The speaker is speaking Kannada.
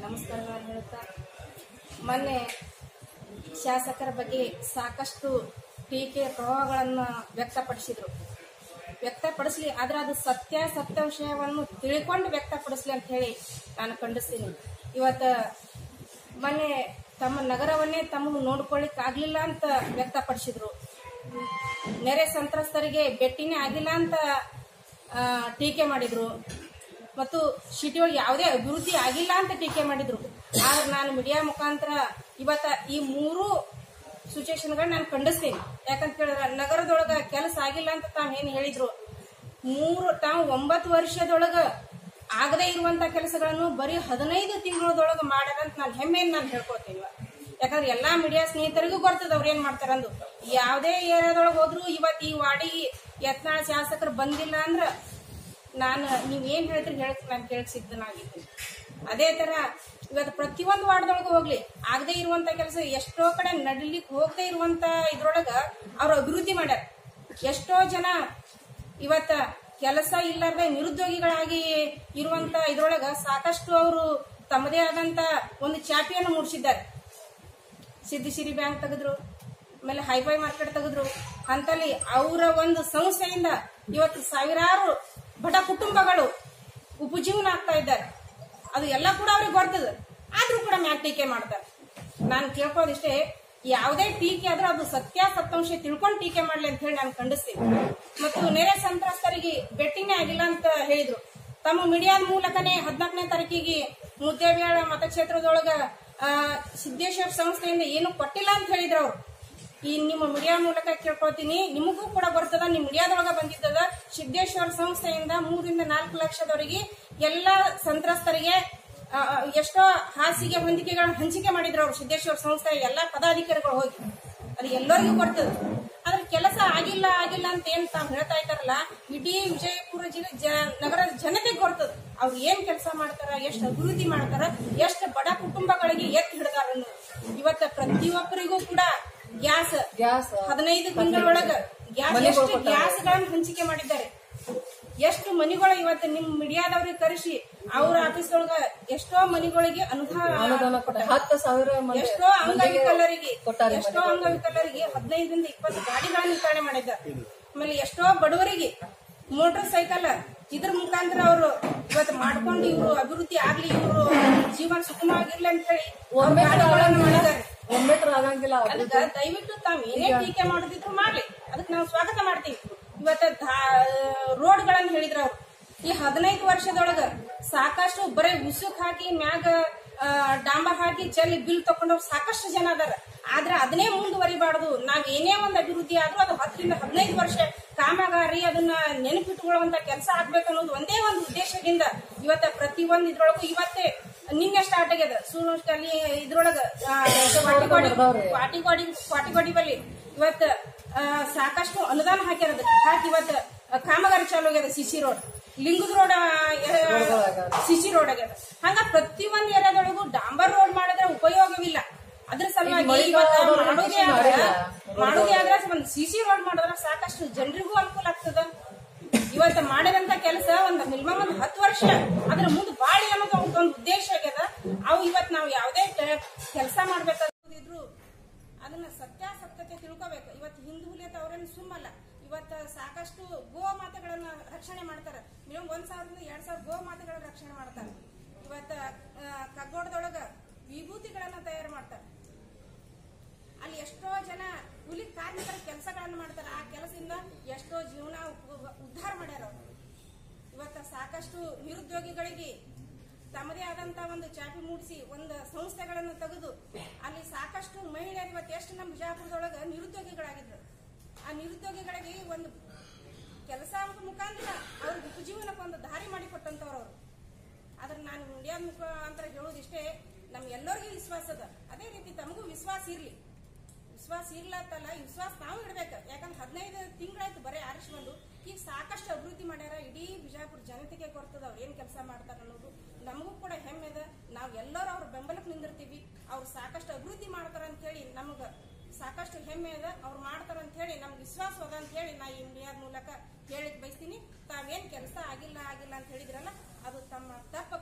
ನಮಸ್ಕಾರಗಳನ್ನು ಹೇಳುತ್ತಾ ಮೊನ್ನೆ ಶಾಸಕರ ಬಗ್ಗೆ ಸಾಕಷ್ಟು ಟೀಕೆ ಪ್ರಭಾವಗಳನ್ನು ವ್ಯಕ್ತಪಡಿಸಿದ್ರು ವ್ಯಕ್ತಪಡಿಸ್ಲಿ ಆದ್ರೆ ಅದು ಸತ್ಯ ಸತ್ಯಾಂಶವನ್ನು ತಿಳ್ಕೊಂಡು ವ್ಯಕ್ತಪಡಿಸ್ಲಿ ಅಂತ ಹೇಳಿ ನಾನು ಖಂಡಿಸ್ತೀನಿ ಇವತ್ತು ಮೊನ್ನೆ ತಮ್ಮ ನಗರವನ್ನೇ ತಮ್ಮ ನೋಡ್ಕೊಳ್ಳಿಕ್ ಆಗ್ಲಿಲ್ಲ ಅಂತ ವ್ಯಕ್ತಪಡಿಸಿದ್ರು ನೆರೆ ಸಂತ್ರಸ್ತರಿಗೆ ಭೇಟಿನೇ ಆಗಿಲ್ಲ ಅಂತ ಆ, ಟೀಕೆ ಮಾಡಿದ್ರು ಮತ್ತು ಸಿಟಿ ಒಳಗೆ ಯಾವುದೇ ಅಭಿವೃದ್ಧಿ ಆಗಿಲ್ಲ ಅಂತ ಟೀಕೆ ಮಾಡಿದ್ರು ಆದ್ರೆ ನಾನು ಮೀಡಿಯಾ ಮುಖಾಂತರ ಇವತ್ತ ಈ ಮೂರು ಸಿಚುವೇಶನ್ಗಳನ್ನ ನಾನು ಖಂಡಿಸ್ತೀನಿ ಯಾಕಂತ ಹೇಳಿದ್ರೆ ನಗರದೊಳಗ ಕೆಲಸ ಆಗಿಲ್ಲ ಅಂತ ತಾವ್ ಏನ್ ಹೇಳಿದ್ರು ಮೂರು ತಾವು ಒಂಬತ್ತು ವರ್ಷದೊಳಗ ಆಗದೇ ಇರುವಂತ ಕೆಲಸಗಳನ್ನು ಬರೀ ಹದಿನೈದು ತಿಂಗಳದೊಳಗ ಮಾಡ್ಯಾರಂತ ನಾನು ಹೆಮ್ಮೆಯನ್ನು ನಾನು ಹೇಳ್ಕೊತೀನಿ ಇವಾಗ. ಯಾಕಂದ್ರೆ ಎಲ್ಲಾ ಮೀಡಿಯಾ ಸ್ನೇಹಿತರಿಗೂ ಗೊತ್ತದ ಅವ್ರು ಏನ್ ಮಾಡ್ತಾರಂದು ಯಾವುದೇ ಏರಿಯಾದೊಳಗೆ ಹೋದ್ರು ಇವತ್ತು ಈ ವಾಡಿ ಯತ್ನಾಳ್ ಶಾಸಕರು ಬಂದಿಲ್ಲ ಅಂದ್ರ ನಾನು ನೀವ್ ಏನ್ ಹೇಳ್ತೀರಿ ಹೇಳಕ್ ನಾನು ಕೇಳಕ್ ಸಿದ್ಧನಾಗಿದ್ದೀನಿ ಅದೇ ತರ ಇವತ್ತು ಪ್ರತಿಯೊಂದು ವಾರ್ಡ್ದೊಳಗೆ ಹೋಗ್ಲಿ ಆಗದೆ ಇರುವಂತ ಕೆಲಸ ಎಷ್ಟೋ ಕಡೆ ನಡಿಲಿಕ್ಕೆ ಹೋಗದೆ ಇರುವಂತ ಇದ್ರೊಳಗ ಅವ್ರು ಅಭಿವೃದ್ಧಿ ಮಾಡ್ಯಾರ ಎಷ್ಟೋ ಜನ ಇವತ್ತ ಕೆಲಸ ಇಲ್ಲಾರ್ದೆ ನಿರುದ್ಯೋಗಿಗಳಾಗಿ ಇರುವಂತ ಇದ್ರೊಳಗ ಸಾಕಷ್ಟು ಅವರು ತಮ್ಮದೇ ಆದಂತ ಒಂದು ಚಾಪಿಯನ್ನು ಮೂಡಿಸಿದ್ದಾರೆ ಸಿದ್ದಿಸಿರಿ ಬ್ಯಾಂಕ್ ತೆಗೆದ್ರು ಆಮೇಲೆ ಹೈಫೈ ಮಾರ್ಕೆಟ್ ತೆಗೆದ್ರು ಅಂತಲ್ಲಿ ಅವರ ಒಂದು ಸಂಸ್ಥೆಯಿಂದ ಇವತ್ತು ಸಾವಿರಾರು ಬಡ ಕುಟುಂಬಗಳು ಉಪಜೀವನ ಆಗ್ತಾ ಇದ್ದಾರೆ ಅದು ಎಲ್ಲ ಕೂಡ ಅವ್ರಿಗೆ ಬರ್ತದ ಆದ್ರೂ ಕೂಡ ಮ್ಯಾಕ್ ಟೀಕೆ ಮಾಡ್ತಾರೆ ನಾನು ಕೇಳ್ಕೋದಿಷ್ಟೇ ಯಾವುದೇ ಟೀಕೆ ಆದ್ರೂ ಅದು ಸತ್ಯ ಸತ್ಯಾಂಶ ತಿಳ್ಕೊಂಡು ಟೀಕೆ ಮಾಡ್ಲಿ ಅಂತ ಹೇಳಿ ನಾನು ಖಂಡಿಸ್ತೀನಿ ಮತ್ತು ನೆರೆ ಸಂತ್ರಸ್ತರಿಗೆ ಭೇಟಿನೇ ಆಗಿಲ್ಲ ಅಂತ ಹೇಳಿದ್ರು ತಮ್ಮ ಮೀಡಿಯಾದ ಮೂಲಕನೇ ಹದಿನಾಲ್ಕನೇ ತಾರೀಕಿಗೆ ಮುದ್ದೇಬೇಳ ಮತಕ್ಷೇತ್ರದೊಳಗ ಆ, ಸಿದ್ದೇಶ್ವರ ಸಂಸ್ಥೆಯಿಂದ ಏನು ಕೊಟ್ಟಿಲ್ಲ ಅಂತ ಹೇಳಿದ್ರು ಅವ್ರು ಈ ನಿಮ್ಮ ಮೀಡಿಯಾ ಮೂಲಕ ಕೇಳ್ಕೊತೀನಿ ನಿಮಗೂ ಕೂಡ ಬರ್ತದ ನಿಮ್ ಮೀಡಿಯಾದೊಳಗ ಬಂದಿದ್ದದ ಸಿದ್ದೇಶ್ವರ ಸಂಸ್ಥೆಯಿಂದ ಮೂರಿಂದ ನಾಲ್ಕು ಲಕ್ಷದವರೆಗೆ ಎಲ್ಲ ಸಂತ್ರಸ್ತರಿಗೆ ಆ, ಆ, ಎಷ್ಟೋ ಹಾಸಿಗೆ ಹೊಂದಿಕೆಗಳನ್ನ ಹಂಚಿಕೆ ಮಾಡಿದ್ರು ಅವ್ರು ಸಿದ್ದೇಶ್ವರ ಸಂಸ್ಥೆಯ ಎಲ್ಲಾ ಪದಾಧಿಕಾರಿಗಳು ಹೋಗಿ ಅದು ಎಲ್ಲರಿಗೂ ಬರ್ತದ ಆದ್ರೆ ಕೆಲಸ ಆಗಿಲ್ಲ ಆಗಿಲ್ಲ ಅಂತ ಏನ್ ತಾವ್ ಹೇಳ್ತಾ ಇದ್ದಾರಲ್ಲ ಇಡೀ ವಿಜಯಪುರ ಜಿಲ್ಲೆ ಜ- ನಗರದ ಜನತೆಗೆ ಬರ್ತದ ಅವ್ರು ಏನ್ ಕೆಲಸ ಮಾಡ್ತಾರ ಎಷ್ಟು ಅಭಿವೃದ್ಧಿ ಮಾಡ್ತಾರ ಎಷ್ಟು ಬಡ ಕುಟುಂಬಗಳಿಗೆ ಎತ್ತಿ ಹಿಡ್ದಾರ ಅನ್ನೋದು. ಇವತ್ತ ಪ್ರತಿಯೊಬ್ಬರಿಗೂ ಕೂಡ ಗ್ಯಾಸ್ ಗ್ಯಾಸ್ ಹದಿನೈದು ತಿಂಗಳೊಳಗ ಗ್ಯಾಸ್ ಮನೆಗಳು ಎಷ್ಟು ಕೊಟ್ಟಾರೆ. ಗ್ಯಾಸ್ಗಳನ್ನ ಹಂಚಿಕೆ ಮಾಡಿದ್ದಾರೆ ಎಷ್ಟು ಮನಿಗಳು ಇವತ್ತು ನಿಮ್ ಮೀಡಿಯಾದವ್ರಿಗೆ ಕರೆಸಿ ಅವ್ರ ಆಫೀಸ್ ಒಳಗ ಎಷ್ಟೋ ಮನಿಗಳಿಗೆ ಅನುದಾನ ಅನುದಾನ ಕೊಟ್ಟ ಹತ್ತು ಸಾವಿರ ಮಂದಿ ಎಷ್ಟೋ ಅಂಗವಿಕಲರಿಗೆ ಕೊಟ್ಟಾರೆ ಎಷ್ಟೋ ಅಂಗವಿಕಲರಿಗೆ ಹದಿನೈದರಿಂದ ಇಪ್ಪತ್ತು ಗಾಡಿಗಳನ್ನ ವಿತರಣೆ ಮಾಡಿದ್ದಾರೆ ಆಮೇಲೆ ಎಷ್ಟೋ ಬಡವರಿಗೆ ಮೋಟಾರ್ ಸೈಕಲ್ ಇದ್ರ ಮುಖಾಂತರ ಅವರು ಇವತ್ತು ಮಾಡ್ಕೊಂಡು ಇವರು ಅಭಿವೃದ್ಧಿ ಆಗ್ಲಿ ಇವರು ಜೀವನ ಸುಗಮವಾಗಿರ್ಲಿ ಅಂತ ಹೇಳಿ ಅವ್ರು ಒಮ್ಮೆ ಗಾಡಿಗಳನ್ನ ಮಾಡಿದ್ದಾರೆ ಒಮ್ಮೆ ತರ ಆಗಂಗಿಲ್ಲ ಅದಕ್ಕ ದಯವಿಟ್ಟು ತಾವ್ ಏನೇ ಟೀಕೆ ಮಾಡೋದಿದ್ರು ಮಾಡ್ಲಿ ಅದಕ್ಕೆ ನಾವು ಸ್ವಾಗತ ಮಾಡ್ತೀವಿ ಇವತ್ತ ರೋಡ್ಗಳನ್ನ ಹೇಳಿದ್ರ ಅವ್ರು ಈ ಹದಿನೈದು ವರ್ಷದೊಳಗ ಸಾಕಷ್ಟು ಬರೀ ಉಸುಕ್ ಹಾಕಿ ಮ್ಯಾಗ ಆ, ಡಾಂಬರ್ ಹಾಕಿ ಚೆಲ್ಲಿ ಬಿಲ್ ತಕೊಂಡವ್ರು ಸಾಕಷ್ಟು ಜನ ಅದಾರ ಆದ್ರೆ ಅದನ್ನೇ ಮುಂದುವರಿಬಾರ್ದು ನಾವ್ ಏನೇ ಒಂದು ಅಭಿವೃದ್ಧಿ ಆದ್ರೂ ಅದು ಹತ್ತರಿಂದ ಹದಿನೈದು ವರ್ಷ ಕಾಮಗಾರಿ ಅದನ್ನ ನೆನಪಿಟ್ಟುಕೊಳ್ಳುವಂತ ಕೆಲಸ ಆಗ್ಬೇಕು ಅನ್ನೋದು ಒಂದೇ ಒಂದು ಉದ್ದೇಶದಿಂದ ಇವತ್ತ ಪ್ರತಿ ಒಂದ್ ಇದ್ರೊಳಗು ಇವತ್ತೇ ನಿನ್ನೆ ಸ್ಟಾರ್ಟ್ ಆಗ್ಯದ ಸೂರ್ಯನಲ್ಲಿ ಇದ್ರೊಳಗ ಆ, ವಾಟಿಗೋಡಿ ವಾಟಿಗೋಡಿ ವಾಟಿಗೋಡಿ ಬಲ್ಲಿ ಇವತ್ತ ಆ, ಸಾಕಷ್ಟು ಅನುದಾನ ಹಾಕ್ಯಾರ ಅದಕ್ಕೆ ಹಾಕಿ ಇವತ್ತ ಆ, ಕಾಮಗಾರಿ ಚಾಲು ಆಗ್ಯದ ಸಿಸಿ ರೋಡ್ ಲಿಂಗದ ರೋಡ್ ಸಿಸಿ ರೋಡ್ ಆಗ್ಯದ ಹಂಗ ಪ್ರತಿ ಒಂದ್ ಏರಿಯಾದೊಳಗು ಡಾಂಬರ್ ರೋಡ್ ಮಾಡಿದ್ರೆ ಉಪಯೋಗವಿಲ್ಲ ಅದ್ರ ಸಲುವಾಗಿ ಈಗ ಇವತ್ತ ಮಳೆಗಾಲದೊಳಗೆ ಮಾಡೋದೇ ಕೃಷಿ ಆದ್ರ ಮಾಡಿಲ್ಲ. ಮಾಡೋದೇ ಆದ್ರೆ ಒಂದು ಸಿಸಿ ರೋಡ್ ಮಾಡಿದ್ರೆ ಸಾಕಷ್ಟು ಜನರಿಗೂ ಅನುಕೂಲ ಆಗ್ತದ ಇವತ್ತ ಮಾಡಿದಂತ ಕೆಲಸ ಒಂದ್ ಮಿನಿಮಮ್ ಒಂದ್ ಹತ್ತು ವರ್ಷ ಅದ್ರ ಮುಂದೆ ಬಾಳಿ ಅನ್ನೋದು ಅವ್ರ್ದ್ ಒಂದ್ ಉದ್ದೇಶ ಆಗ್ಯದ ಅವು ಇವತ್ ನಾವು ಯಾವ್ದೇ ಕೆಲಸ ಮಾಡ್ಬೇಕಾದ್ರು ಅದನ್ನ ಸತ್ಯಾಸತ್ಯತೆ ತಿಳ್ಕೊಬೇಕು ಇವತ್ತು ಹಿಂದೂ ಹುಲಿಯತ್ತ ಅವ್ರೇನು ಸುಮ್ಮಲ್ಲ ಇವತ್ತ ಸಾಕಷ್ಟು ಗೋ ಮಾತೆಗಳನ್ನ ರಕ್ಷಣೆ ಮಾಡ್ತಾರ ಮಿನಿಮಮ್ ಒಂದ್ ಸಾವಿರದಿಂದ ಎರಡ್ ಸಾವಿರ ಗೋ ಮಾತೆಗಳ ರಕ್ಷಣೆ ಮಾಡ್ತಾರ ಇವತ್ತ ಆ, ಕಗ್ಗೋಡದೊಳಗ ವಿಭೂತಿಗಳನ್ನ ತಯಾರು ಮಾಡ್ತಾರ ಅಲ್ಲಿ ಎಷ್ಟೋ ಜನ ಕೂಲಿ ಕಾರ್ಮಿಕರ ಕೆಲಸಗಳನ್ನ ಮಾಡ್ತಾರ ಆ ಕೆಲಸದಿಂದ ಎಷ್ಟೋ ಜೀವನ ಉ- ಉದ್ಧಾರ ಮಾಡ್ಯಾರ ಅವ್ರು ಇವತ್ತ ಸಾಕಷ್ಟು ನಿರುದ್ಯೋಗಿಗಳಿಗೆ ತಮ್ಮದೇ ಆದಂತ ಒಂದು ಚಾಪಿ ಮೂಡಿಸಿ ಒಂದು ಸಂಸ್ಥೆಗಳನ್ನು ತೆಗೆದು ಅಲ್ಲಿ ಸಾಕಷ್ಟು ಮಹಿಳೆಯರು ಇವತ್ತು ಎಷ್ಟು ನಮ್ಮ ಬಿಜಾಪುರದೊಳಗ ನಿರುದ್ಯೋಗಿಗಳಾಗಿದ್ರು ಆ ನಿರುದ್ಯೋಗಿಗಳಿಗೆ ಒಂದು ಕೆಲಸ ಮುಖಾಂತರ ಅವ್ರಿಗೆ ಉಪಜೀವನಕ್ಕೆ ಒಂದು ದಾರಿ ಮಾಡಿಕೊಟ್ಟಂತವ್ರು ಅವರು ಆದ್ರೆ ನಾನು ಮೀಡಿಯಾ ಮುಖಾಂತರ ಹೇಳೋದಿಷ್ಟೇ ನಮ್ ಎಲ್ಲರಿಗೂ ವಿಶ್ವಾಸ ಅದ ಅದೇ ರೀತಿ ತಮಗೂ ವಿಶ್ವಾಸ ಇರ್ಲಿ ವಿಶ್ವಾಸ ಇರ್ಲತ್ತಲ್ಲ ಈ ವಿಶ್ವಾಸ ನಾವು ಇಡ್ಬೇಕು ಯಾಕಂದ್ರೆ ಹದಿನೈದು ತಿಂಗಳಾಯ್ತು ಬರೀ ಆರಿಸ್ ಬಂದು ಈಗ ಸಾಕಷ್ಟು ಅಭಿವೃದ್ಧಿ ಮಾಡ್ಯಾರ ಇಡೀ ಬಿಜಾಪುರ ಜನತೆಗೆ ಗೊತ್ತದ ಅವ್ರು ಏನ್ ಕೆಲಸ ಮಾಡ್ತಾರ ಅನ್ನೋದು ನಮಗೂ ಕೂಡ ಹೆಮ್ಮೆ ಅದ ನಾವ್ ಎಲ್ಲರೂ ಅವ್ರ ಬೆಂಬಲಕ್ಕೆ ನಿಂದಿರ್ತೀವಿ ಅವ್ರು ಸಾಕಷ್ಟು ಅಭಿವೃದ್ಧಿ ಮಾಡ್ತಾರ ಅಂತ ಹೇಳಿ ನಮಗ ಸಾಕಷ್ಟು ಹೆಮ್ಮೆ ಅದ ಅವ್ರು ಮಾಡ್ತಾರ ಅಂತ ಹೇಳಿ ನಮ್ಗೆ ವಿಶ್ವಾಸ ಅದ ಅಂತ ಹೇಳಿ ನಾ ಈ ಮೀಡಿಯಾದ ಮೂಲಕ ಹೇಳಿಕ್ ಬಯಸ್ತೀನಿ ತಾವೇನ್ ಕೆಲಸ ಆಗಿಲ್ಲ ಆಗಿಲ್ಲ ಅಂತ ಹೇಳಿದ್ರಲ್ಲ ಅದು ತಮ್ಮ ತಪ್ಪ